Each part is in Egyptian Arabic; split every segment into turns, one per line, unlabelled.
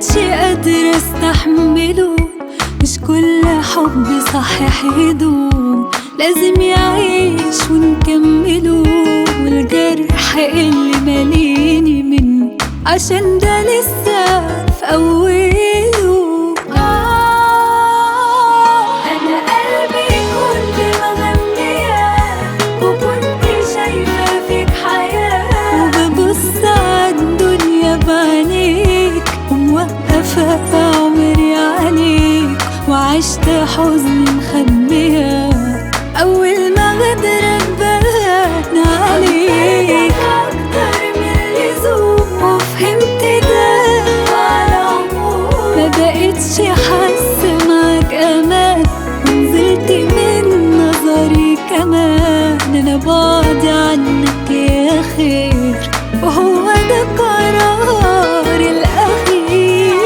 بقتش قادرة استحمله مش كل حب صحيح يدوم لازم يعيش ونكمله والجرح اللي ماليني منه عشان ده لسه في أوله أنا قلبي كنت مغنية وكنت شايفة فيك حياة وببص عالدنيا بعينيك وموقفة عمري عليك وعشت حزن مخبية أول ما غدرك بان عليك أكتر من اللزوم وفهمت ده على عمود ما بقتش حاسة معاك أمان ونزلت من نظري كمان أنا بعدي عنك يا خير وهو ده قراري الأخير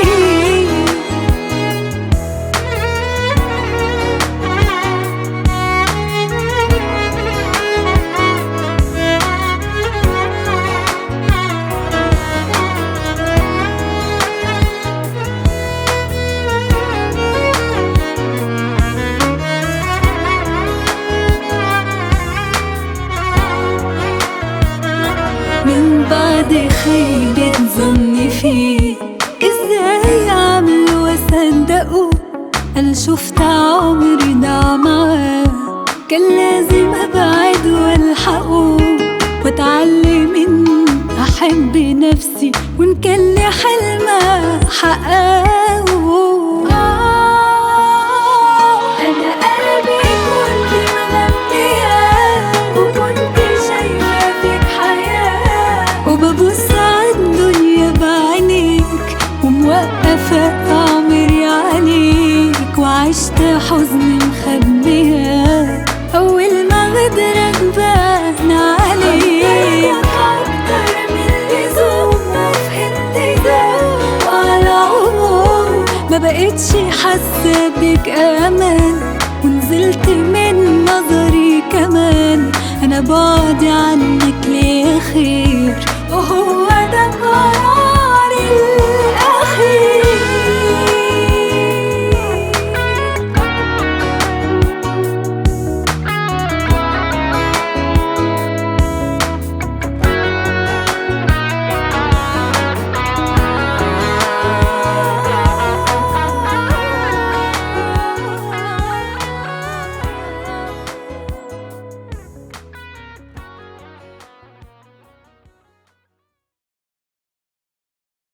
من بعد خيبة ظني فيه ازاي عملوا وصدقوا انا شفت عمري ضاع معاه كان لازم ابعد والحقه واتعلم ان احب نفسي وان كان لي حلم احققه انا قلبي كنت مغنية وكنت شايفة فيك حياة وببص عالدنيا بعينيك وموقفة عمري عليك وعشت حزن مخبية أول ما غدرك بان عليك أكتر من اللزوم وفهمت ده وعلى عموم ما بقتش حاسة بك أمان ونزلت من نظري كمان أنا بعدي عنك ليه خير وهو ده قرار